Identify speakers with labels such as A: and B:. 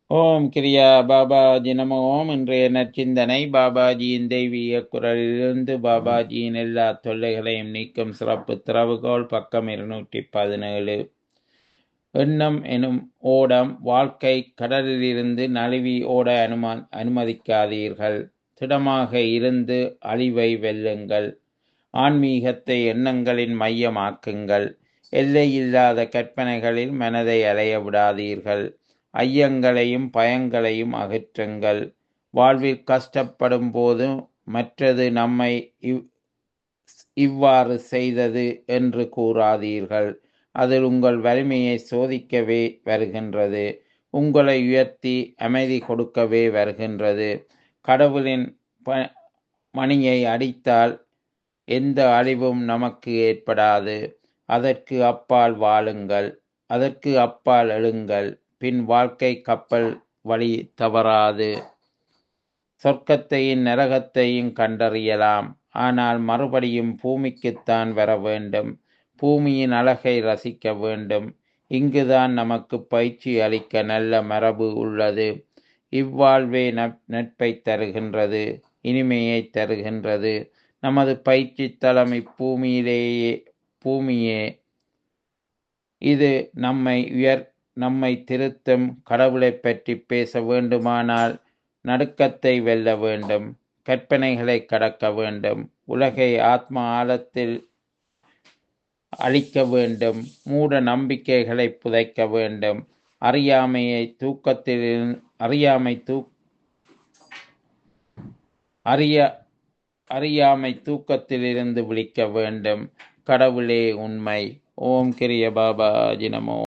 A: ஓம் கிரியா பாபாஜி நம ஓம் இன்றைய நற்சிந்தனை பாபாஜியின் தெய்வீக குரலிலிருந்து பாபாஜியின் எல்லா தொல்லைகளையும் நீக்கும் சிறப்பு திறவுகோல் பக்கம் இருநூற்றி பதினேழு எண்ணம் எனும் ஓடம் வாழ்க்கை கடலிலிருந்து நழுவி ஓட அனும அனுமதிக்காதீர்கள் திடமாக இருந்து அழிவை வெல்லுங்கள் ஆன்மீகத்தை எண்ணங்களின் மையமாக்குங்கள் எல்லையில்லாத கற்பனைகளில் மனதை அலைய விடாதீர்கள் ஐயங்களையும் பயங்களையும் அகற்றுங்கள் வாழ்வில் கஷ்டப்படும் போது மற்றது நம்மை இவ் இவ்வாறு செய்தது என்று கூறாதீர்கள் அது உங்கள் வலிமையை சோதிக்கவே வருகின்றது உங்களை உயர்த்தி அமைதி கொடுக்கவே வருகின்றது கடவுளின் ப மணியை அடித்தால் எந்த அழிவும் நமக்கு ஏற்படாது அதற்கு அப்பால் வாழுங்கள் அதற்கு அப்பால் எழுங்கள் பின் வாழ்க்கை கப்பல் வழி தவறாது சொர்க்கத்தையும் நரகத்தையும் கண்டறியலாம் ஆனால் மறுபடியும் பூமிக்குத்தான் வர வேண்டும் பூமியின் அழகை ரசிக்க வேண்டும் இங்குதான் நமக்கு பயிற்சி அளிக்க நல்ல மரபு உள்ளது இவ்வாழ்வே நட்பை தருகின்றது இனிமையை தருகின்றது நமது பயிற்சி தளம் இப்பூமியிலேயே பூமியே இது நம்மை உயர் நம்மை திருத்தும் கடவுளை பற்றி பேச வேண்டுமானால் நடுக்கத்தை வெல்ல வேண்டும் கற்பனைகளை கடக்க வேண்டும் உலகை ஆத்ம ஆழத்தில் அழிக்க வேண்டும் மூட நம்பிக்கைகளை புதைக்க வேண்டும் அறியாமையை தூக்கத்தில் அறியாமை தூ அறிய அறியாமை தூக்கத்திலிருந்து விழிக்க வேண்டும் கடவுளே உண்மை ஓம் கிரிய பாபாஜி நமோ